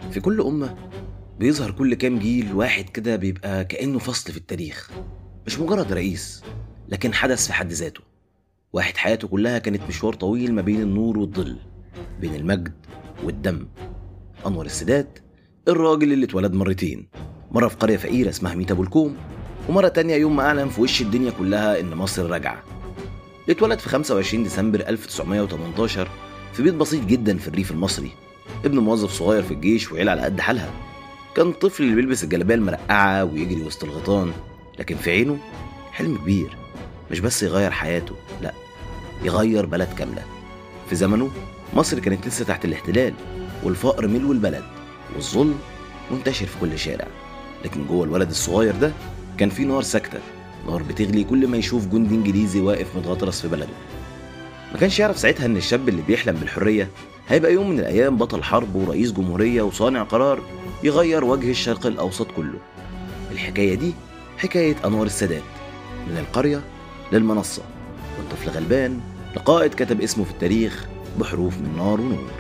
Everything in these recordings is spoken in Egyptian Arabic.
في كل أمة بيظهر كل كام جيل واحد كده بيبقى كأنه فصل في التاريخ مش مجرد رئيس لكن حدث في حد ذاته واحد حياته كلها كانت مشوار طويل ما بين النور والظل بين المجد والدم أنور السادات الراجل اللي اتولد مرتين مرة في قرية فقيرة اسمها ميتا بولكوم ومرة تانية يوم ما أعلن في وش الدنيا كلها إن مصر راجعة اتولد في 25 ديسمبر 1918 في بيت بسيط جدا في الريف المصري ابن موظف صغير في الجيش وعيلة على قد حالها كان الطفل اللي بيلبس الجلابيه المرقعه ويجري وسط الغيطان لكن في عينه حلم كبير مش بس يغير حياته لا يغير بلد كامله في زمنه مصر كانت لسه تحت الاحتلال والفقر ملو البلد والظلم منتشر في كل شارع لكن جوه الولد الصغير ده كان في نار ساكته نار بتغلي كل ما يشوف جندي انجليزي واقف متغطرس في بلده ما كانش يعرف ساعتها ان الشاب اللي بيحلم بالحريه هيبقى يوم من الايام بطل حرب ورئيس جمهوريه وصانع قرار يغير وجه الشرق الاوسط كله الحكايه دي حكايه انوار السادات من القريه للمنصه والطفل غلبان لقائد كتب اسمه في التاريخ بحروف من نار ونور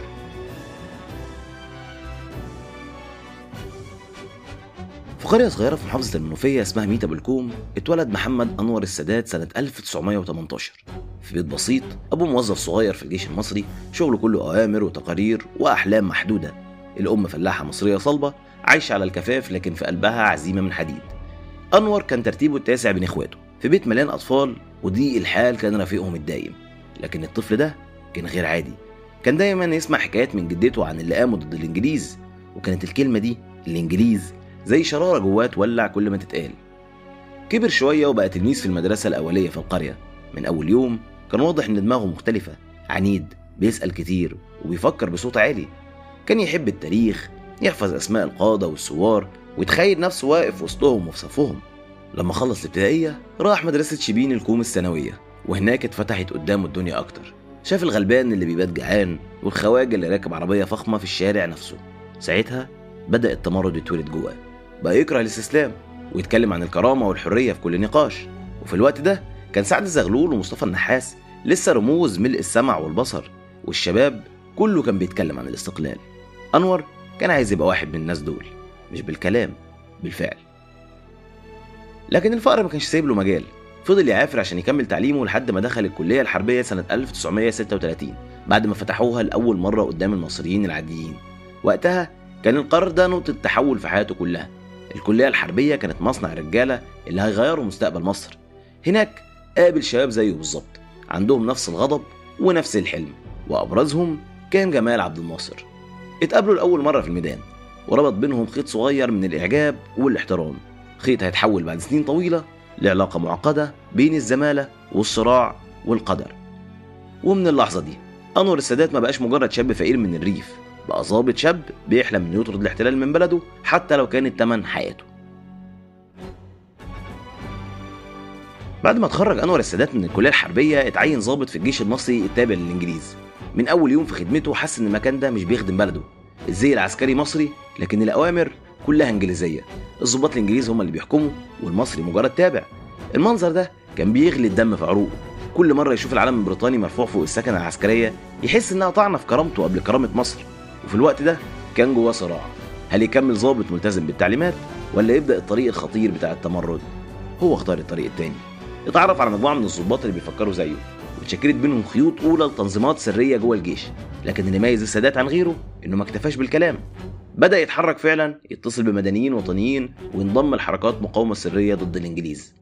في قرية صغيرة في محافظة المنوفية اسمها ميتا بالكوم اتولد محمد أنور السادات سنة 1918 في بيت بسيط أبوه موظف صغير في الجيش المصري شغله كله أوامر وتقارير وأحلام محدودة الأم فلاحة مصرية صلبة عايشة على الكفاف لكن في قلبها عزيمة من حديد أنور كان ترتيبه التاسع بين إخواته في بيت مليان أطفال وضيق الحال كان رفيقهم الدايم لكن الطفل ده كان غير عادي كان دايما يسمع حكايات من جدته عن اللي قاموا ضد الإنجليز وكانت الكلمة دي الإنجليز زي شرارة جواه تولع كل ما تتقال كبر شوية وبقى تلميذ في المدرسة الأولية في القرية من أول يوم كان واضح إن دماغه مختلفة عنيد بيسأل كتير وبيفكر بصوت عالي كان يحب التاريخ يحفظ أسماء القادة والثوار ويتخيل نفسه واقف وسطهم وفي صفهم لما خلص الابتدائية راح مدرسة شبين الكوم الثانوية وهناك اتفتحت قدامه الدنيا أكتر شاف الغلبان اللي بيبات جعان والخواجة اللي راكب عربية فخمة في الشارع نفسه ساعتها بدأ التمرد يتولد جواه بقى يكره الاستسلام ويتكلم عن الكرامة والحرية في كل نقاش وفي الوقت ده كان سعد الزغلول ومصطفى النحاس لسه رموز ملء السمع والبصر والشباب كله كان بيتكلم عن الاستقلال أنور كان عايز يبقى واحد من الناس دول مش بالكلام بالفعل لكن الفقر ما كانش سايب له مجال فضل يعافر عشان يكمل تعليمه لحد ما دخل الكلية الحربية سنة 1936 بعد ما فتحوها لأول مرة قدام المصريين العاديين وقتها كان القرار ده نقطة تحول في حياته كلها الكلية الحربية كانت مصنع الرجالة اللي هيغيروا مستقبل مصر هناك قابل شباب زيه بالظبط عندهم نفس الغضب ونفس الحلم وأبرزهم كان جمال عبد الناصر اتقابلوا لأول مرة في الميدان وربط بينهم خيط صغير من الإعجاب والاحترام خيط هيتحول بعد سنين طويلة لعلاقة معقدة بين الزمالة والصراع والقدر ومن اللحظة دي أنور السادات ما بقاش مجرد شاب فقير من الريف بقى ظابط شاب بيحلم انه يطرد الاحتلال من بلده حتى لو كان التمن حياته بعد ما اتخرج انور السادات من الكليه الحربيه اتعين ضابط في الجيش المصري التابع للانجليز من اول يوم في خدمته حس ان المكان ده مش بيخدم بلده الزي العسكري مصري لكن الاوامر كلها انجليزيه الضباط الانجليز هم اللي بيحكموا والمصري مجرد تابع المنظر ده كان بيغلي الدم في عروقه كل مره يشوف العلم البريطاني مرفوع فوق السكنه العسكريه يحس انها طعنه في كرامته قبل كرامه مصر وفي الوقت ده كان جواه صراع هل يكمل ضابط ملتزم بالتعليمات ولا يبدا الطريق الخطير بتاع التمرد هو اختار الطريق التاني اتعرف على مجموعه من الضباط اللي بيفكروا زيه واتشكلت بينهم خيوط اولى لتنظيمات سريه جوه الجيش لكن اللي ميز السادات عن غيره انه ما اكتفاش بالكلام بدا يتحرك فعلا يتصل بمدنيين وطنيين وينضم لحركات مقاومه سريه ضد الانجليز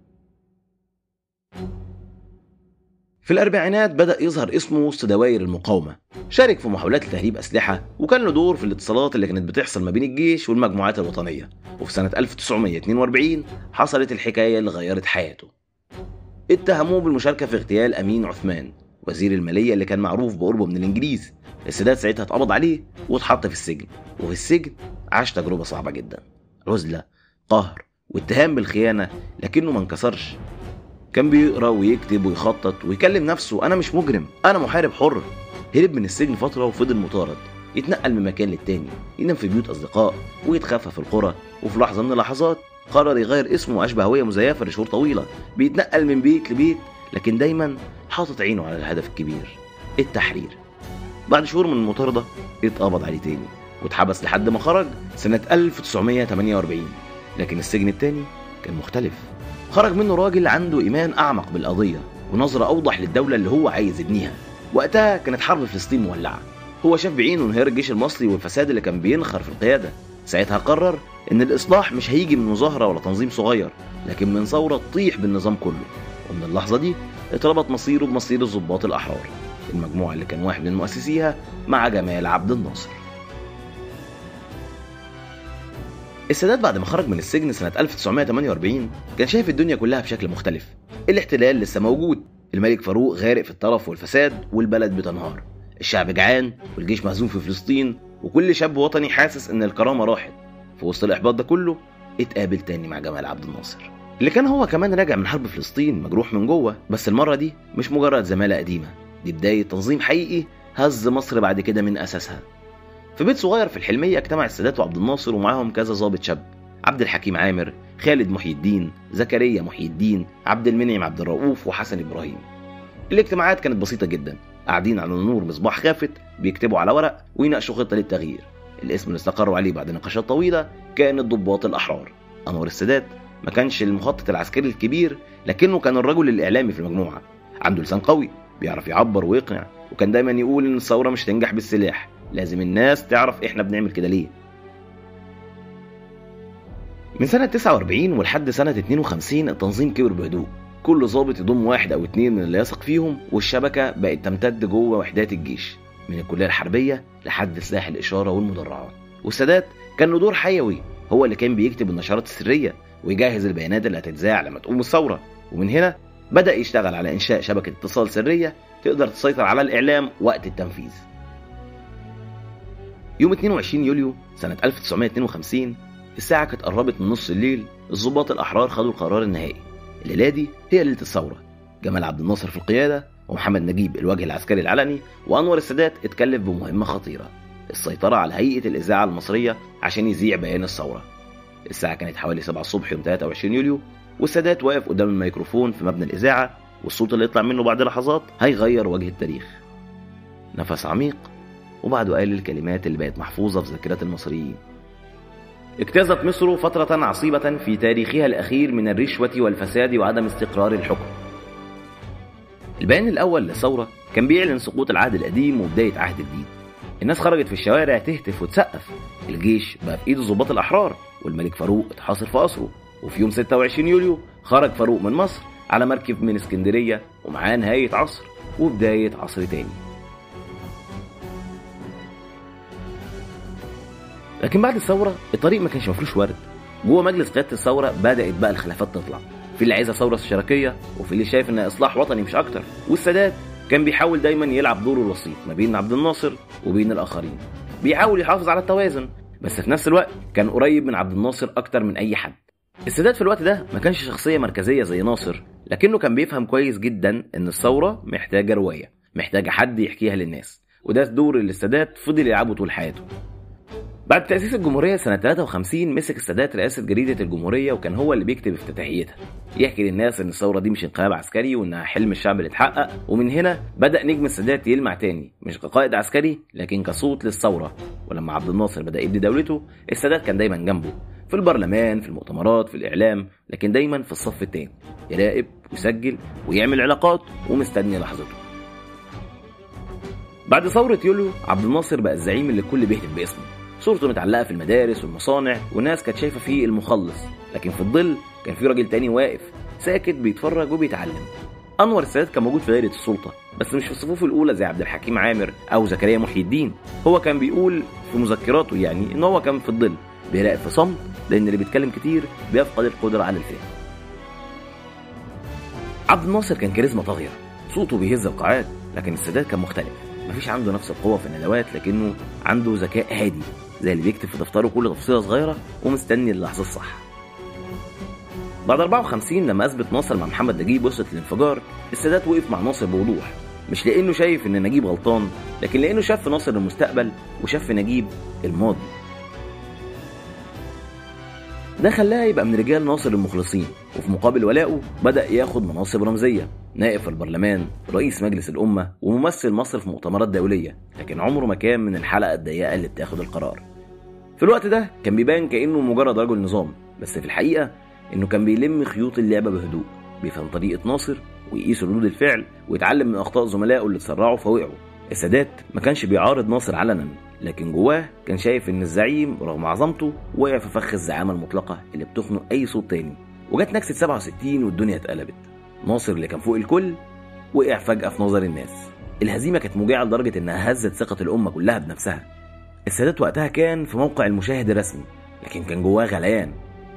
في الأربعينات بدأ يظهر اسمه وسط دوائر المقاومة شارك في محاولات لتهريب أسلحة وكان له دور في الاتصالات اللي كانت بتحصل ما بين الجيش والمجموعات الوطنية وفي سنة 1942 حصلت الحكاية اللي غيرت حياته اتهموه بالمشاركة في اغتيال أمين عثمان وزير المالية اللي كان معروف بقربه من الإنجليز السادات ساعتها اتقبض عليه واتحط في السجن وفي السجن عاش تجربة صعبة جدا عزلة قهر واتهام بالخيانة لكنه ما انكسرش كان بيقرا ويكتب ويخطط ويكلم نفسه انا مش مجرم انا محارب حر هرب من السجن فتره وفضل مطارد يتنقل من مكان للتاني ينام في بيوت اصدقاء ويتخفى في القرى وفي لحظه من اللحظات قرر يغير اسمه واشبه هويه مزيفه لشهور طويله بيتنقل من بيت لبيت لكن دايما حاطط عينه على الهدف الكبير التحرير بعد شهور من المطارده اتقبض عليه تاني واتحبس لحد ما خرج سنة 1948 لكن السجن التاني كان مختلف خرج منه راجل عنده إيمان أعمق بالقضية ونظرة أوضح للدولة اللي هو عايز يبنيها وقتها كانت حرب فلسطين مولعة هو شاف بعينه انهيار الجيش المصري والفساد اللي كان بينخر في القيادة ساعتها قرر ان الإصلاح مش هيجي من مظاهرة ولا تنظيم صغير لكن من ثورة تطيح بالنظام كله ومن اللحظة دي اتربط مصيره بمصير الضباط الأحرار المجموعة اللي كان واحد من مؤسسيها مع جمال عبد الناصر السادات بعد ما خرج من السجن سنة 1948 كان شايف الدنيا كلها بشكل مختلف الاحتلال لسه موجود الملك فاروق غارق في الطرف والفساد والبلد بتنهار الشعب جعان والجيش مهزوم في فلسطين وكل شاب وطني حاسس ان الكرامة راحت في وسط الإحباط ده كله اتقابل تاني مع جمال عبد الناصر اللي كان هو كمان راجع من حرب فلسطين مجروح من جوه بس المرة دي مش مجرد زمالة قديمة دي بداية تنظيم حقيقي هز مصر بعد كده من أساسها في بيت صغير في الحلمية اجتمع السادات وعبد الناصر ومعاهم كذا ضابط شاب عبد الحكيم عامر خالد محي الدين زكريا محي الدين عبد المنعم عبد الرؤوف وحسن إبراهيم الاجتماعات كانت بسيطة جدا قاعدين على نور مصباح خافت بيكتبوا على ورق ويناقشوا خطة للتغيير الاسم اللي استقروا عليه بعد نقاشات طويلة كان الضباط الأحرار أنور السادات ما كانش المخطط العسكري الكبير لكنه كان الرجل الإعلامي في المجموعة عنده لسان قوي بيعرف يعبر ويقنع وكان دايما يقول إن الثورة مش هتنجح بالسلاح لازم الناس تعرف إحنا بنعمل كده ليه من سنة 49 ولحد سنة 52 التنظيم كبر بهدوء كل ضابط يضم واحد أو اتنين من اللي يثق فيهم والشبكة بقت تمتد جوه وحدات الجيش من الكلية الحربية لحد سلاح الإشارة والمدرعات والسادات كان له دور حيوي هو اللي كان بيكتب النشرات السرية ويجهز البيانات اللي هتتذاع لما تقوم الثورة ومن هنا بدأ يشتغل على إنشاء شبكة اتصال سرية تقدر تسيطر على الإعلام وقت التنفيذ يوم 22 يوليو سنة 1952 الساعة كانت قربت من نص الليل الضباط الأحرار خدوا القرار النهائي الليلة دي هي ليلة الثورة جمال عبد الناصر في القيادة ومحمد نجيب الوجه العسكري العلني وأنور السادات اتكلف بمهمة خطيرة السيطرة على هيئة الإذاعة المصرية عشان يذيع بيان الثورة الساعة كانت حوالي 7 الصبح يوم 23 يوليو والسادات واقف قدام الميكروفون في مبنى الإذاعة والصوت اللي يطلع منه بعد لحظات هيغير وجه التاريخ نفس عميق وبعده قال الكلمات اللي بقت محفوظة في ذاكرة المصريين اجتازت مصر فترة عصيبة في تاريخها الأخير من الرشوة والفساد وعدم استقرار الحكم البيان الأول للثورة كان بيعلن سقوط العهد القديم وبداية عهد جديد الناس خرجت في الشوارع تهتف وتسقف الجيش بقى في ايده ضباط الأحرار والملك فاروق اتحاصر في قصره وفي يوم 26 يوليو خرج فاروق من مصر على مركب من اسكندرية ومعاه نهاية عصر وبداية عصر تاني لكن بعد الثورة الطريق ما كانش مفروش ورد جوه مجلس قيادة الثورة بدأت بقى الخلافات تطلع في اللي عايزها ثورة اشتراكية وفي اللي شايف انها اصلاح وطني مش اكتر والسادات كان بيحاول دايما يلعب دوره الوسيط ما بين عبد الناصر وبين الاخرين بيحاول يحافظ على التوازن بس في نفس الوقت كان قريب من عبد الناصر اكتر من اي حد السادات في الوقت ده ما كانش شخصية مركزية زي ناصر لكنه كان بيفهم كويس جدا ان الثورة محتاجة رواية محتاجة حد يحكيها للناس وده الدور اللي السادات فضل يلعبه طول حياته بعد تأسيس الجمهورية سنة 53 مسك السادات رئاسة جريدة الجمهورية وكان هو اللي بيكتب افتتاحيتها يحكي للناس ان الثورة دي مش انقلاب عسكري وانها حلم الشعب اللي اتحقق ومن هنا بدأ نجم السادات يلمع تاني مش كقائد عسكري لكن كصوت للثورة ولما عبد الناصر بدأ يبني دولته السادات كان دايما جنبه في البرلمان في المؤتمرات في الإعلام لكن دايما في الصف التاني يراقب ويسجل ويعمل علاقات ومستني لحظته بعد ثورة يوليو عبد الناصر بقى الزعيم اللي الكل بيهتف باسمه صورته متعلقة في المدارس والمصانع والناس كانت شايفة فيه المخلص لكن في الظل كان في راجل تاني واقف ساكت بيتفرج وبيتعلم أنور السادات كان موجود في دايرة السلطة بس مش في الصفوف الأولى زي عبد الحكيم عامر أو زكريا محي الدين هو كان بيقول في مذكراته يعني إن هو كان في الظل بيراقب في صمت لأن اللي بيتكلم كتير بيفقد القدرة على الفهم عبد الناصر كان كاريزما طاغية صوته بيهز القاعات لكن السادات كان مختلف مفيش عنده نفس القوة في الندوات لكنه عنده ذكاء هادي زي اللي بيكتب في دفتره كل تفصيلة صغيرة ومستني اللحظة الصح بعد 54 لما أثبت ناصر مع محمد نجيب وصلت للانفجار السادات وقف مع ناصر بوضوح مش لأنه شايف إن نجيب غلطان لكن لأنه شاف في ناصر المستقبل وشاف في نجيب الماضي ده خلاه يبقى من رجال ناصر المخلصين وفي مقابل ولائه بدأ ياخد مناصب رمزية نائب في البرلمان رئيس مجلس الأمة وممثل مصر في مؤتمرات دولية لكن عمره ما كان من الحلقة الضيقة اللي بتاخد القرار في الوقت ده كان بيبان كأنه مجرد رجل نظام بس في الحقيقة إنه كان بيلم خيوط اللعبة بهدوء بيفهم طريقة ناصر ويقيس ردود الفعل ويتعلم من أخطاء زملائه اللي اتسرعوا فوقعوا السادات ما كانش بيعارض ناصر علنا لكن جواه كان شايف ان الزعيم رغم عظمته وقع في فخ الزعامه المطلقه اللي بتخنق اي صوت تاني وجت نكسه 67 والدنيا اتقلبت ناصر اللي كان فوق الكل وقع فجاه في نظر الناس الهزيمه كانت موجعه لدرجه انها هزت ثقه الامه كلها بنفسها السادات وقتها كان في موقع المشاهد الرسمي لكن كان جواه غليان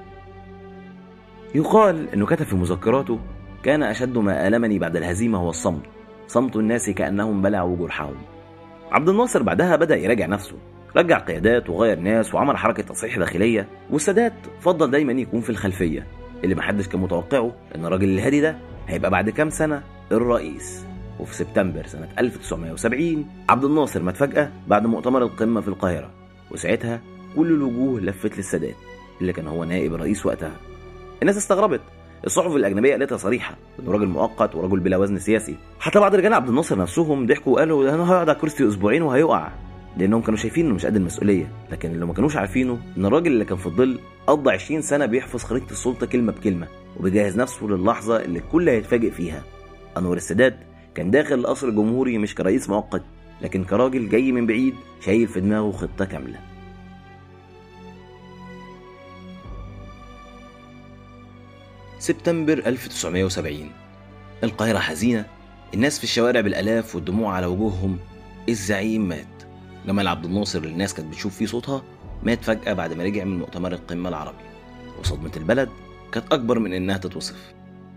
يقال انه كتب في مذكراته كان اشد ما المني بعد الهزيمه هو الصمت صمت الناس كانهم بلعوا جرحهم عبد الناصر بعدها بدا يراجع نفسه رجع قيادات وغير ناس وعمل حركه تصحيح داخليه والسادات فضل دايما يكون في الخلفيه اللي محدش كان متوقعه ان الراجل الهادي ده هيبقى بعد كام سنه الرئيس وفي سبتمبر سنة 1970 عبد الناصر مات فجأة بعد مؤتمر القمة في القاهرة وساعتها كل الوجوه لفت للسادات اللي كان هو نائب الرئيس وقتها الناس استغربت الصحف الأجنبية قالتها صريحة إنه راجل مؤقت ورجل بلا وزن سياسي حتى بعض رجال عبد الناصر نفسهم ضحكوا وقالوا ده أنا هيقعد على الكرسي أسبوعين وهيقع لأنهم كانوا شايفين إنه مش قد المسؤولية لكن اللي ما كانوش عارفينه إن الراجل اللي كان في الظل قضى 20 سنة بيحفظ خريطة السلطة كلمة بكلمة وبيجهز نفسه للحظة اللي الكل هيتفاجئ فيها أنور السادات كان داخل القصر الجمهوري مش كرئيس مؤقت لكن كراجل جاي من بعيد شايل في دماغه خطة كاملة سبتمبر 1970 القاهرة حزينة الناس في الشوارع بالآلاف والدموع على وجوههم الزعيم مات جمال عبد الناصر اللي الناس كانت بتشوف فيه صوتها مات فجأة بعد ما رجع من مؤتمر القمة العربي وصدمة البلد كانت أكبر من إنها تتوصف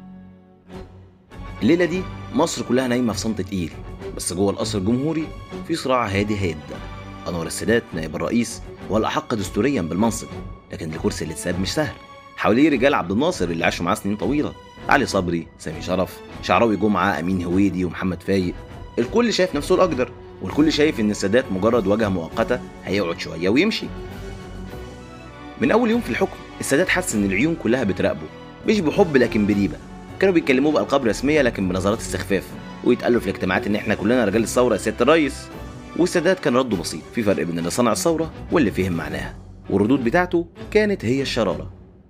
الليلة دي مصر كلها نايمة في صمت تقيل بس جوه القصر الجمهوري في صراع هادي هاد أنور السادات نائب الرئيس هو الأحق دستوريا بالمنصب لكن الكرسي اللي اتساب مش سهل حواليه رجال عبد الناصر اللي عاشوا معاه سنين طويلة علي صبري سامي شرف شعراوي جمعة أمين هويدي ومحمد فايق الكل شايف نفسه الأقدر والكل شايف إن السادات مجرد واجهة مؤقتة هيقعد شوية ويمشي من أول يوم في الحكم السادات حس إن العيون كلها بتراقبه مش بحب لكن بريبة كانوا بيتكلموه بألقاب رسمية لكن بنظرات استخفاف ويتقالوا في الاجتماعات إن إحنا كلنا رجال الثورة يا سيادة الرئيس والسادات كان رده بسيط في فرق بين اللي صنع الثورة واللي فهم معناها والردود بتاعته كانت هي الشرارة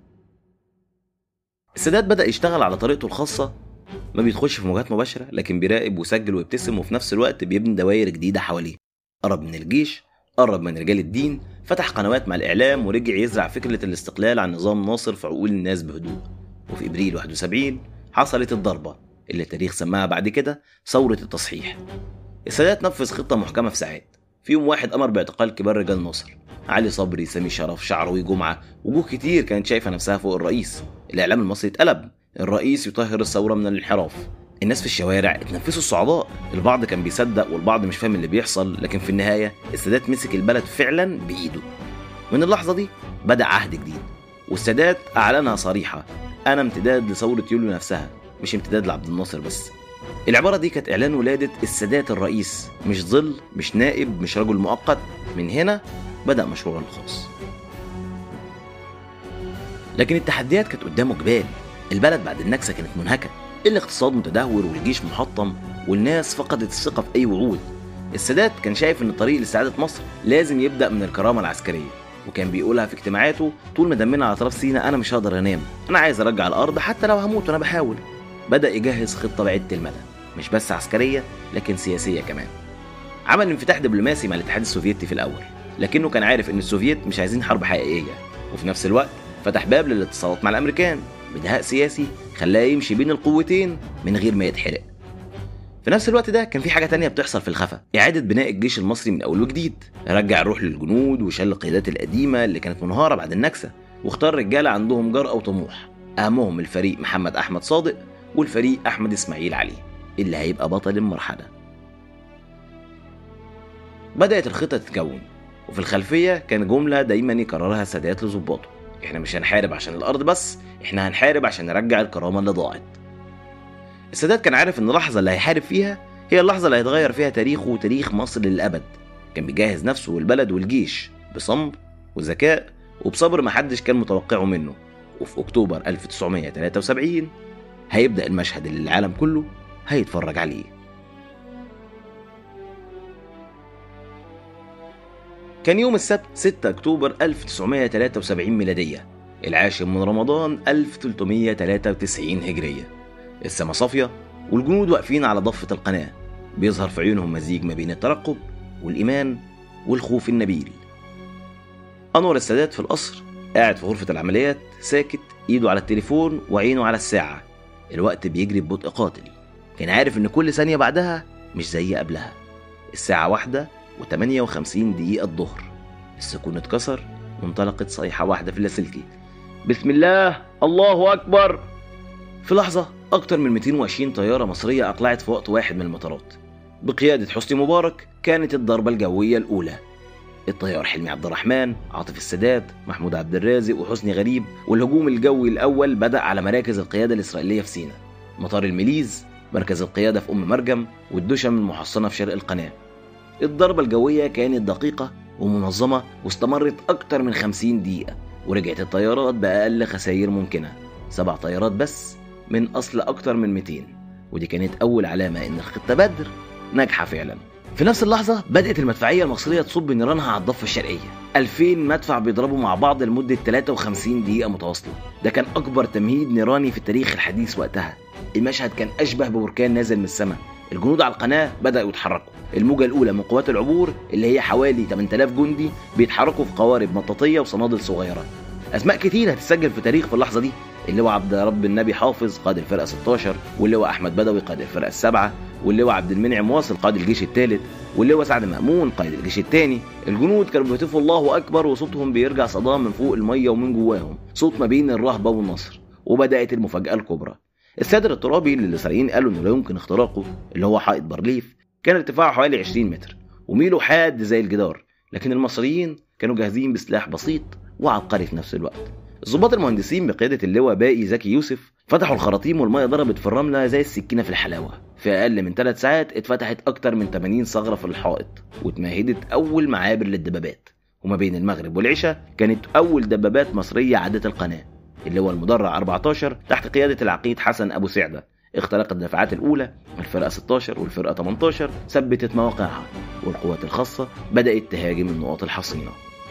السادات بدأ يشتغل على طريقته الخاصة ما بيدخلش في مواجهات مباشرة لكن بيراقب ويسجل ويبتسم وفي نفس الوقت بيبني دوائر جديدة حواليه قرب من الجيش قرب من رجال الدين فتح قنوات مع الإعلام ورجع يزرع فكرة الاستقلال عن نظام ناصر في عقول الناس بهدوء وفي إبريل 71 حصلت الضربة اللي التاريخ سماها بعد كده ثورة التصحيح السادات نفذ خطة محكمة في ساعات في يوم واحد أمر باعتقال كبار رجال ناصر علي صبري سامي شرف شعراوي جمعة وجوه كتير كانت شايفة نفسها فوق الرئيس الإعلام المصري اتقلب الرئيس يطهر الثورة من الانحراف الناس في الشوارع اتنفسوا الصعداء البعض كان بيصدق والبعض مش فاهم اللي بيحصل لكن في النهاية السادات مسك البلد فعلا بإيده من اللحظة دي بدأ عهد جديد والسادات أعلنها صريحة أنا امتداد لثورة يوليو نفسها مش امتداد لعبد الناصر بس العبارة دي كانت إعلان ولادة السادات الرئيس مش ظل مش نائب مش رجل مؤقت من هنا بدأ مشروعه الخاص لكن التحديات كانت قدامه جبال البلد بعد النكسة كانت منهكة الاقتصاد متدهور والجيش محطم والناس فقدت الثقة في أي وعود السادات كان شايف إن الطريق لسعادة مصر لازم يبدأ من الكرامة العسكرية وكان بيقولها في اجتماعاته طول ما دمنا على اطراف سينا انا مش هقدر انام انا عايز ارجع الارض حتى لو هموت وانا بحاول بدا يجهز خطه بعيده المدى مش بس عسكريه لكن سياسيه كمان عمل انفتاح دبلوماسي مع الاتحاد السوفيتي في الاول لكنه كان عارف ان السوفيت مش عايزين حرب حقيقيه وفي نفس الوقت فتح باب للاتصالات مع الامريكان بدهاء سياسي خلاه يمشي بين القوتين من غير ما يتحرق في نفس الوقت ده كان في حاجة تانية بتحصل في الخفا إعادة بناء الجيش المصري من أول وجديد رجع الروح للجنود وشال القيادات القديمة اللي كانت منهارة بعد النكسة واختار رجالة عندهم جرأة وطموح أهمهم الفريق محمد أحمد صادق والفريق أحمد إسماعيل علي اللي هيبقى بطل المرحلة بدأت الخطة تتكون وفي الخلفية كان جملة دايما يكررها السادات لظباطه احنا مش هنحارب عشان الأرض بس احنا هنحارب عشان نرجع الكرامة اللي ضاعت السادات كان عارف ان اللحظه اللي هيحارب فيها هي اللحظه اللي هيتغير فيها تاريخه وتاريخ مصر للابد كان بيجهز نفسه والبلد والجيش بصمت وذكاء وبصبر محدش كان متوقعه منه وفي اكتوبر 1973 هيبدا المشهد اللي العالم كله هيتفرج عليه كان يوم السبت 6 أكتوبر 1973 ميلادية العاشر من رمضان 1393 هجرية السما صافية والجنود واقفين على ضفة القناة بيظهر في عيونهم مزيج ما بين الترقب والإيمان والخوف النبيل أنور السادات في القصر قاعد في غرفة العمليات ساكت إيده على التليفون وعينه على الساعة الوقت بيجري ببطء قاتل كان عارف إن كل ثانية بعدها مش زي قبلها الساعة واحدة وتمانية وخمسين دقيقة الظهر السكون اتكسر وانطلقت صيحة واحدة في اللاسلكي بسم الله الله أكبر في لحظة أكتر من 220 طيارة مصرية أقلعت في وقت واحد من المطارات بقيادة حسني مبارك كانت الضربة الجوية الأولى الطيار حلمي عبد الرحمن عاطف السادات محمود عبد الرازق وحسني غريب والهجوم الجوي الأول بدأ على مراكز القيادة الإسرائيلية في سيناء مطار الميليز مركز القيادة في أم مرجم والدشم المحصنة في شرق القناة الضربة الجوية كانت دقيقة ومنظمة واستمرت أكتر من 50 دقيقة ورجعت الطيارات بأقل خسائر ممكنة سبع طيارات بس من أصل أكتر من 200 ودي كانت أول علامة إن خطة بدر ناجحة فعلا في نفس اللحظة بدأت المدفعية المصرية تصب نيرانها على الضفة الشرقية 2000 مدفع بيضربوا مع بعض لمدة 53 دقيقة متواصلة ده كان أكبر تمهيد نيراني في التاريخ الحديث وقتها المشهد كان أشبه ببركان نازل من السماء الجنود على القناة بدأوا يتحركوا الموجة الأولى من قوات العبور اللي هي حوالي 8000 جندي بيتحركوا في قوارب مطاطية وصنادل صغيرة أسماء كتير هتتسجل في تاريخ في اللحظة دي اللواء عبد رب النبي حافظ قائد الفرقة 16 واللواء أحمد بدوي قائد الفرقة السابعة واللواء عبد المنعم واصل قائد الجيش الثالث واللواء سعد مأمون قائد الجيش الثاني الجنود كانوا بيهتفوا الله أكبر وصوتهم بيرجع صداه من فوق المية ومن جواهم صوت ما بين الرهبة والنصر وبدأت المفاجأة الكبرى السادر الترابي اللي الإسرائيليين قالوا إنه لا يمكن اختراقه اللي هو حائط بارليف كان ارتفاعه حوالي 20 متر وميله حاد زي الجدار لكن المصريين كانوا جاهزين بسلاح بسيط وعبقري في نفس الوقت الضباط المهندسين بقيادة اللواء باقي زكي يوسف فتحوا الخراطيم والمية ضربت في الرملة زي السكينة في الحلاوة في أقل من ثلاث ساعات اتفتحت أكتر من 80 ثغرة في الحائط واتمهدت أول معابر للدبابات وما بين المغرب والعشاء كانت أول دبابات مصرية عدت القناة اللواء المدرع 14 تحت قيادة العقيد حسن أبو سعدة اخترقت الدفعات الأولى الفرقة 16 والفرقة 18 ثبتت مواقعها والقوات الخاصة بدأت تهاجم النقاط الحصينة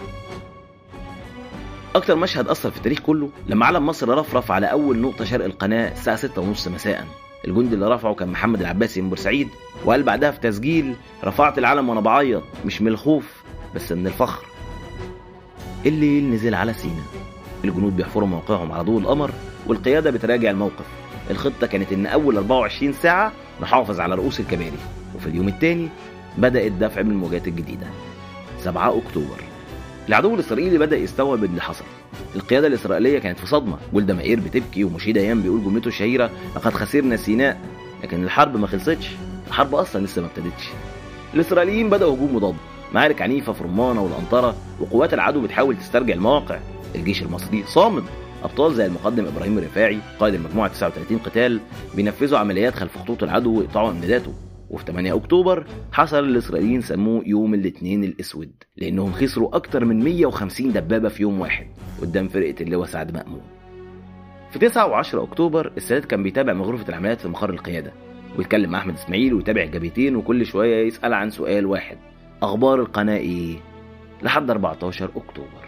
أكتر مشهد أثر في التاريخ كله لما علم مصر رفرف على أول نقطة شرق القناة الساعة 6:30 مساء الجندي اللي رفعه كان محمد العباسي من بورسعيد وقال بعدها في تسجيل رفعت العلم وأنا بعيط مش من الخوف بس من الفخر الليل نزل على سينا الجنود بيحفروا موقعهم على ضوء القمر والقيادة بتراجع الموقف الخطة كانت إن أول 24 ساعة نحافظ على رؤوس الكباري وفي اليوم الثاني بدأ الدفع بالموجات الجديدة 7 أكتوبر العدو الإسرائيلي بدأ يستوعب اللي حصل القيادة الإسرائيلية كانت في صدمة جولدا مائير بتبكي ومشيد أيام بيقول جملته الشهيرة لقد خسرنا سيناء لكن الحرب ما خلصتش الحرب أصلا لسه ما ابتدتش الإسرائيليين بدأوا هجوم مضاد معارك عنيفة في رمانة والأنطرة وقوات العدو بتحاول تسترجع المواقع الجيش المصري صامد أبطال زي المقدم إبراهيم الرفاعي قائد المجموعة 39 قتال بينفذوا عمليات خلف خطوط العدو ويقطعوا إمداداته وفي 8 أكتوبر حصل الإسرائيليين سموه يوم الاثنين الأسود لأنهم خسروا أكتر من 150 دبابة في يوم واحد قدام فرقة اللواء سعد مأمون في 9 و10 أكتوبر السادات كان بيتابع من غرفة العمليات في مقر القيادة ويتكلم مع أحمد إسماعيل ويتابع الجبهتين وكل شوية يسأل عن سؤال واحد أخبار القناة إيه؟ لحد 14 أكتوبر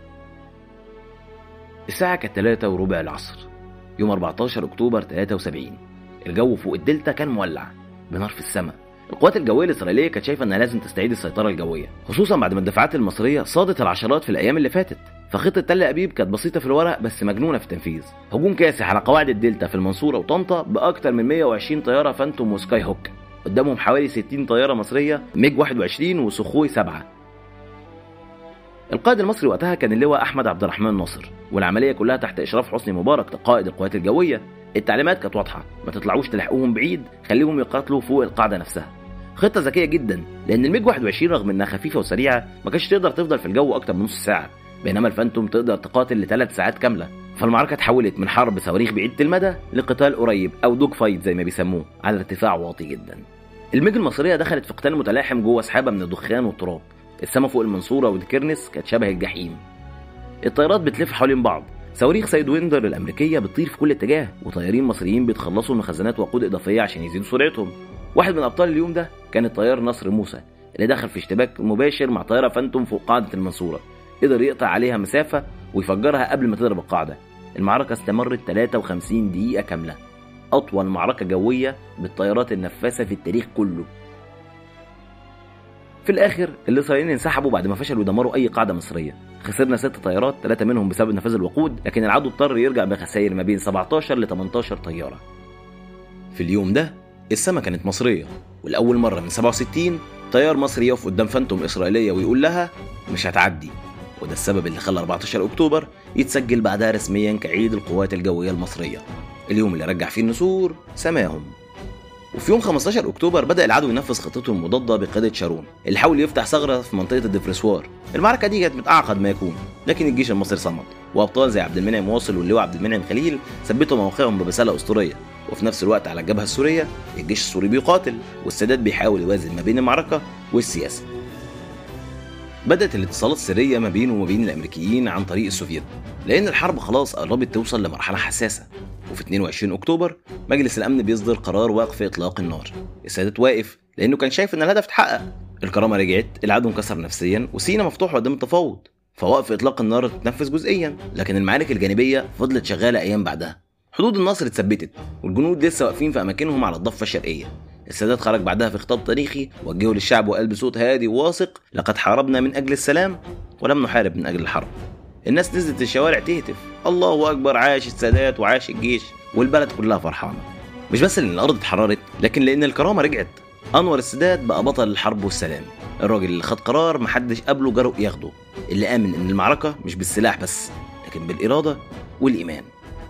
الساعة كانت 3 وربع العصر يوم 14 أكتوبر 73 الجو فوق الدلتا كان مولع بنار في السماء القوات الجوية الإسرائيلية كانت شايفة إنها لازم تستعيد السيطرة الجوية خصوصا بعد ما الدفاعات المصرية صادت العشرات في الأيام اللي فاتت فخطة تل أبيب كانت بسيطة في الورق بس مجنونة في التنفيذ هجوم كاسح على قواعد الدلتا في المنصورة وطنطا بأكتر من 120 طيارة فانتوم وسكاي هوك قدامهم حوالي 60 طيارة مصرية ميج 21 وسخوي 7 القائد المصري وقتها كان اللواء احمد عبد الرحمن ناصر والعمليه كلها تحت اشراف حسني مبارك قائد القوات الجويه التعليمات كانت واضحه ما تطلعوش تلحقوهم بعيد خليهم يقاتلوا فوق القاعده نفسها خطه ذكيه جدا لان الميج 21 رغم انها خفيفه وسريعه ما كانتش تقدر تفضل في الجو اكتر من نص ساعه بينما الفانتوم تقدر تقاتل لثلاث ساعات كامله فالمعركه اتحولت من حرب صواريخ بعيده المدى لقتال قريب او دوج فايت زي ما بيسموه على ارتفاع واطي جدا الميج المصريه دخلت في قتال متلاحم جوه سحابه من الدخان والتراب السما فوق المنصوره والكرنس كانت شبه الجحيم الطيارات بتلف حوالين بعض صواريخ سايد ويندر الامريكيه بتطير في كل اتجاه وطيارين مصريين بيتخلصوا من خزانات وقود اضافيه عشان يزيدوا سرعتهم واحد من ابطال اليوم ده كان الطيار نصر موسى اللي دخل في اشتباك مباشر مع طياره فانتوم فوق قاعده المنصوره قدر يقطع عليها مسافه ويفجرها قبل ما تضرب القاعده المعركه استمرت 53 دقيقه كامله اطول معركه جويه بالطيارات النفاثه في التاريخ كله في الاخر الاسرائيليين انسحبوا بعد ما فشلوا يدمروا اي قاعده مصريه خسرنا ست طيارات ثلاثه منهم بسبب نفاذ الوقود لكن العدو اضطر يرجع بخسائر ما بين 17 ل 18 طياره في اليوم ده السما كانت مصريه ولاول مره من 67 طيار مصري يقف قدام فانتوم اسرائيليه ويقول لها مش هتعدي وده السبب اللي خلى 14 اكتوبر يتسجل بعدها رسميا كعيد القوات الجويه المصريه اليوم اللي رجع فيه النسور سماهم وفي يوم 15 اكتوبر بدا العدو ينفذ خطته المضاده بقياده شارون اللي حاول يفتح ثغره في منطقه الدفرسوار المعركه دي كانت متعقد ما يكون لكن الجيش المصري صمد وابطال زي عبد المنعم واصل واللواء عبد المنعم خليل ثبتوا موقعهم برساله اسطوريه وفي نفس الوقت على الجبهه السوريه الجيش السوري بيقاتل والسادات بيحاول يوازن ما بين المعركه والسياسه بدأت الاتصالات السرية ما بينه وما بين الأمريكيين عن طريق السوفيت لأن الحرب خلاص قربت توصل لمرحلة حساسة وفي 22 أكتوبر مجلس الأمن بيصدر قرار وقف إطلاق النار السادات واقف لأنه كان شايف إن الهدف اتحقق الكرامة رجعت العدو انكسر نفسيا وسينا مفتوح قدام التفاوض فوقف إطلاق النار اتنفذ جزئيا لكن المعارك الجانبية فضلت شغالة أيام بعدها حدود النصر اتثبتت والجنود لسه واقفين في أماكنهم على الضفة الشرقية السادات خرج بعدها في خطاب تاريخي وجهه للشعب وقال بصوت هادي وواثق لقد حاربنا من اجل السلام ولم نحارب من اجل الحرب الناس نزلت الشوارع تهتف الله اكبر عاش السادات وعاش الجيش والبلد كلها فرحانه مش بس لان الارض اتحررت لكن لان الكرامه رجعت انور السادات بقى بطل الحرب والسلام الراجل اللي خد قرار محدش قبله جرؤ ياخده اللي امن ان المعركه مش بالسلاح بس لكن بالاراده والايمان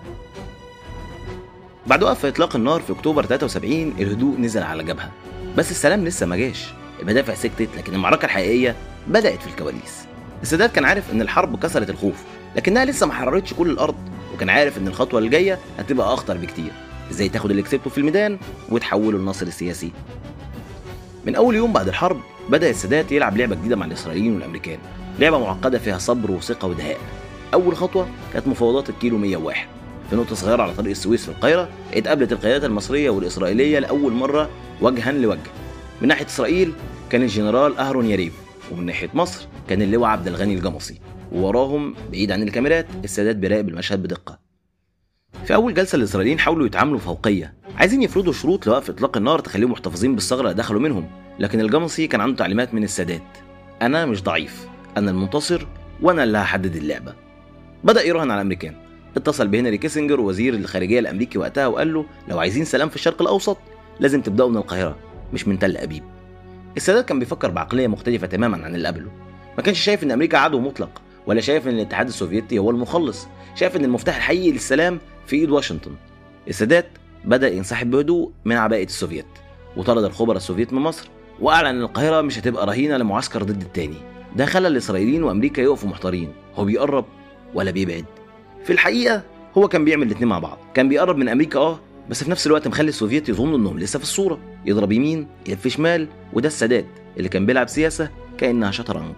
بعد وقف اطلاق النار في اكتوبر 73 الهدوء نزل على الجبهه بس السلام لسه ما جاش المدافع سكتت لكن المعركه الحقيقيه بدات في الكواليس السادات كان عارف ان الحرب كسرت الخوف لكنها لسه ما حررتش كل الارض وكان عارف ان الخطوه الجايه هتبقى اخطر بكتير ازاي تاخد اللي كسبته في الميدان وتحوله للنصر السياسي من اول يوم بعد الحرب بدا السادات يلعب لعبه جديده مع الاسرائيليين والامريكان لعبه معقده فيها صبر وثقه ودهاء اول خطوه كانت مفاوضات الكيلو 101 في نقطة صغيرة على طريق السويس في القاهرة اتقابلت القيادات المصرية والإسرائيلية لأول مرة وجها لوجه من ناحية إسرائيل كان الجنرال أهرون يريف ومن ناحية مصر كان اللواء عبد الغني الجمصي ووراهم بعيد عن الكاميرات السادات بيراقب المشهد بدقة في أول جلسة الإسرائيليين حاولوا يتعاملوا فوقية عايزين يفرضوا شروط لوقف إطلاق النار تخليهم محتفظين بالثغرة اللي دخلوا منهم لكن الجمصي كان عنده تعليمات من السادات أنا مش ضعيف أنا المنتصر وأنا اللي هحدد اللعبة بدأ يراهن على الأمريكان اتصل بهنري كيسنجر وزير الخارجيه الامريكي وقتها وقال له لو عايزين سلام في الشرق الاوسط لازم تبداوا من القاهره مش من تل ابيب السادات كان بيفكر بعقليه مختلفه تماما عن اللي قبله ما كانش شايف ان امريكا عدو مطلق ولا شايف ان الاتحاد السوفيتي هو المخلص شايف ان المفتاح الحقيقي للسلام في ايد واشنطن السادات بدا ينسحب بهدوء من عباءه السوفيت وطرد الخبراء السوفيت من مصر واعلن ان القاهره مش هتبقى رهينه لمعسكر ضد التاني ده خلى الاسرائيليين وامريكا يقفوا محتارين هو بيقرب ولا بيبعد في الحقيقه هو كان بيعمل الاثنين مع بعض كان بيقرب من امريكا اه بس في نفس الوقت مخلي السوفيت يظنوا انهم لسه في الصوره يضرب يمين يلف شمال وده السادات اللي كان بيلعب سياسه كانها شطرنج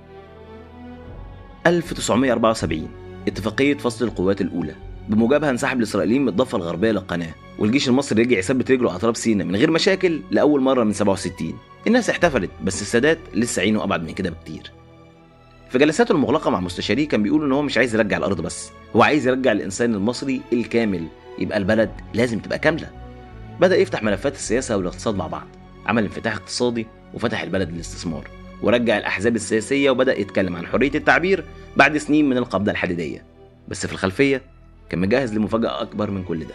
1974 اتفاقيه فصل القوات الاولى بموجبها انسحب الاسرائيليين من الضفه الغربيه للقناه والجيش المصري رجع يثبت رجله على اطراف سيناء من غير مشاكل لاول مره من 67 الناس احتفلت بس السادات لسه عينه ابعد من كده بكتير في جلساته المغلقه مع مستشاريه كان بيقول ان هو مش عايز يرجع الارض بس هو عايز يرجع الانسان المصري الكامل يبقى البلد لازم تبقى كامله بدا يفتح ملفات السياسه والاقتصاد مع بعض عمل انفتاح اقتصادي وفتح البلد للاستثمار ورجع الاحزاب السياسيه وبدا يتكلم عن حريه التعبير بعد سنين من القبضه الحديديه بس في الخلفيه كان مجهز لمفاجاه اكبر من كل ده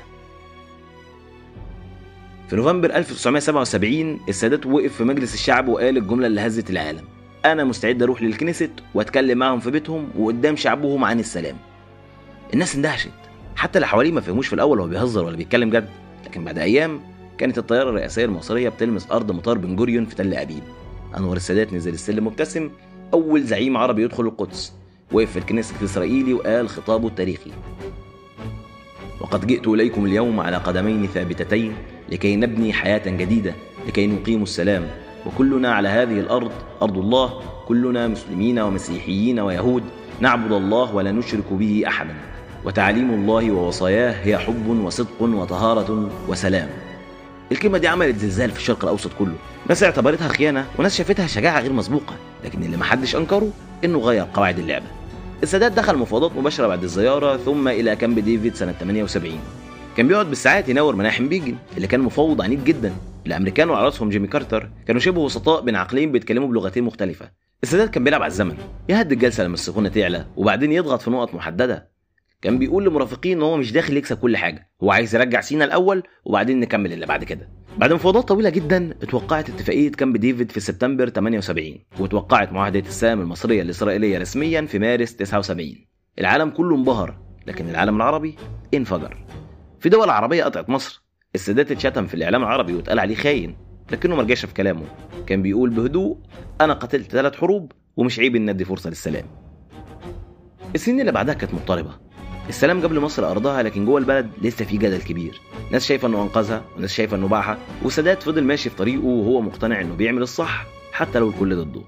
في نوفمبر 1977 السادات وقف في مجلس الشعب وقال الجمله اللي هزت العالم انا مستعد اروح للكنيست واتكلم معهم في بيتهم وقدام شعبهم عن السلام الناس اندهشت حتى اللي حواليه ما فهموش في الاول هو بيهزر ولا بيتكلم جد لكن بعد ايام كانت الطياره الرئاسيه المصريه بتلمس ارض مطار بن جوريون في تل ابيب انور السادات نزل السلم مبتسم اول زعيم عربي يدخل القدس وقف في الكنيست الاسرائيلي وقال خطابه التاريخي وقد جئت اليكم اليوم على قدمين ثابتتين لكي نبني حياه جديده لكي نقيم السلام وكلنا على هذه الارض ارض الله كلنا مسلمين ومسيحيين ويهود نعبد الله ولا نشرك به احدا وتعليم الله ووصاياه هي حب وصدق وطهاره وسلام الكلمه دي عملت زلزال في الشرق الاوسط كله ناس اعتبرتها خيانة وناس شافتها شجاعة غير مسبوقة لكن اللي محدش أنكره إنه غير قواعد اللعبة السادات دخل مفاوضات مباشرة بعد الزيارة ثم إلى كامب ديفيد سنة 78 كان بيقعد بالساعات يناور مناحم بيجن اللي كان مفوض عنيف جدا الامريكان وعلى راسهم جيمي كارتر كانوا شبه وسطاء بين عقلين بيتكلموا بلغتين مختلفه السادات كان بيلعب على الزمن يهدي الجلسه لما السخونه تعلى وبعدين يضغط في نقط محدده كان بيقول لمرافقيه ان هو مش داخل يكسب كل حاجه هو عايز يرجع سينا الاول وبعدين نكمل اللي بعد كده بعد مفاوضات طويله جدا اتوقعت اتفاقيه كامب ديفيد في سبتمبر 78 وتوقعت معاهده السلام المصريه الاسرائيليه رسميا في مارس 79 العالم كله انبهر لكن العالم العربي انفجر في دول عربيه قطعت مصر السادات اتشتم في الاعلام العربي واتقال عليه خاين لكنه ما رجعش في كلامه كان بيقول بهدوء انا قتلت ثلاث حروب ومش عيب ان ندي فرصه للسلام السنين اللي بعدها كانت مضطربه السلام جاب لمصر ارضها لكن جوه البلد لسه في جدل كبير ناس شايفه انه انقذها وناس شايفه انه باعها والسادات فضل ماشي في طريقه وهو مقتنع انه بيعمل الصح حتى لو الكل ضده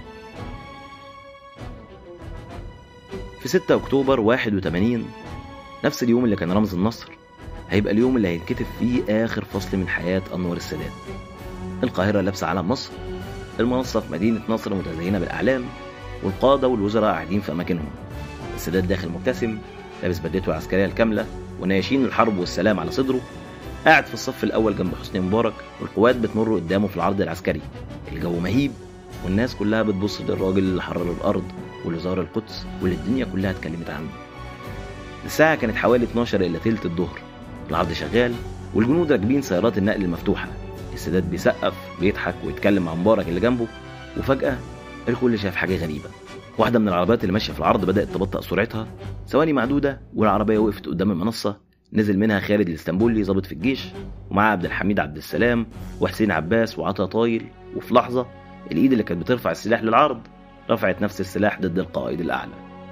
في 6 اكتوبر 81 نفس اليوم اللي كان رمز النصر هيبقى اليوم اللي هيتكتب فيه آخر فصل من حياة أنور السادات القاهرة لابسة علم مصر المنصة في مدينة نصر متزينة بالأعلام والقادة والوزراء قاعدين في أماكنهم السادات داخل مبتسم لابس بدلته العسكرية الكاملة وناشين الحرب والسلام على صدره قاعد في الصف الأول جنب حسني مبارك والقوات بتمر قدامه في العرض العسكري الجو مهيب والناس كلها بتبص للراجل اللي حرر الأرض واللي زار القدس واللي الدنيا كلها اتكلمت عنه الساعة كانت حوالي 12 إلا تلت الظهر العرض شغال والجنود راكبين سيارات النقل المفتوحة السادات بيسقف بيضحك ويتكلم مع مبارك اللي جنبه وفجأة الكل شاف حاجة غريبة واحدة من العربيات اللي ماشية في العرض بدأت تبطأ سرعتها ثواني معدودة والعربية وقفت قدام المنصة نزل منها خالد الاسطنبولي ضابط في الجيش ومعاه عبد الحميد عبد السلام وحسين عباس وعطا طايل وفي لحظة الإيد اللي كانت بترفع السلاح للعرض رفعت نفس السلاح ضد القائد الأعلى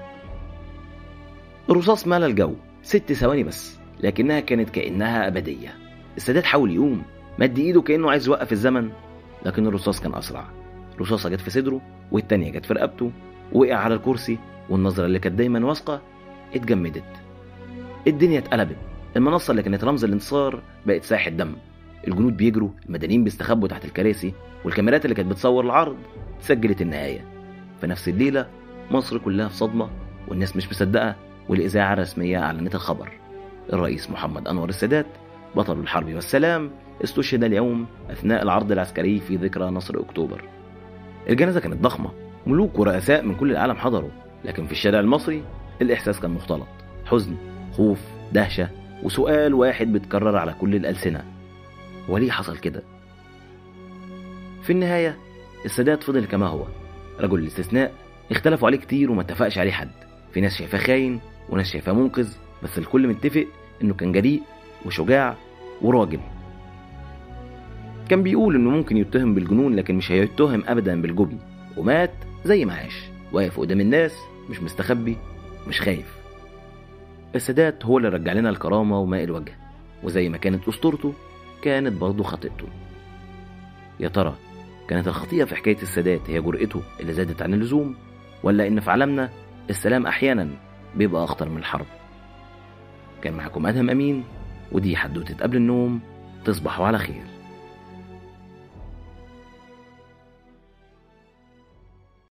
الرصاص مال الجو ست ثواني بس لكنها كانت كأنها أبدية السادات حاول يقوم مد إيده كأنه عايز يوقف الزمن لكن الرصاص كان أسرع رصاصة جت في صدره والتانية جت في رقبته وقع على الكرسي والنظرة اللي كانت دايما واثقة اتجمدت الدنيا اتقلبت المنصة اللي كانت رمز الانتصار بقت ساحة دم الجنود بيجروا المدنيين بيستخبوا تحت الكراسي والكاميرات اللي كانت بتصور العرض سجلت النهاية في نفس الليلة مصر كلها في صدمة والناس مش مصدقة والإذاعة الرسمية أعلنت الخبر الرئيس محمد أنور السادات بطل الحرب والسلام استشهد اليوم أثناء العرض العسكري في ذكرى نصر أكتوبر الجنازة كانت ضخمة ملوك ورؤساء من كل العالم حضروا لكن في الشارع المصري الإحساس كان مختلط حزن خوف دهشة وسؤال واحد بيتكرر على كل الألسنة هو ليه حصل كده؟ في النهاية السادات فضل كما هو رجل الاستثناء اختلفوا عليه كتير وما اتفقش عليه حد في ناس شايفاه خاين وناس شايفاه منقذ بس الكل متفق انه كان جريء وشجاع وراجل كان بيقول انه ممكن يتهم بالجنون لكن مش هيتهم ابدا بالجبن ومات زي ما عاش واقف قدام الناس مش مستخبي مش خايف السادات هو اللي رجع لنا الكرامة وماء الوجه وزي ما كانت أسطورته كانت برضه خطيئته يا ترى كانت الخطيئة في حكاية السادات هي جرأته اللي زادت عن اللزوم ولا إن في عالمنا السلام أحيانا بيبقى أخطر من الحرب كان معكم أدهم أمين ودي حدوتة قبل النوم تصبحوا على خير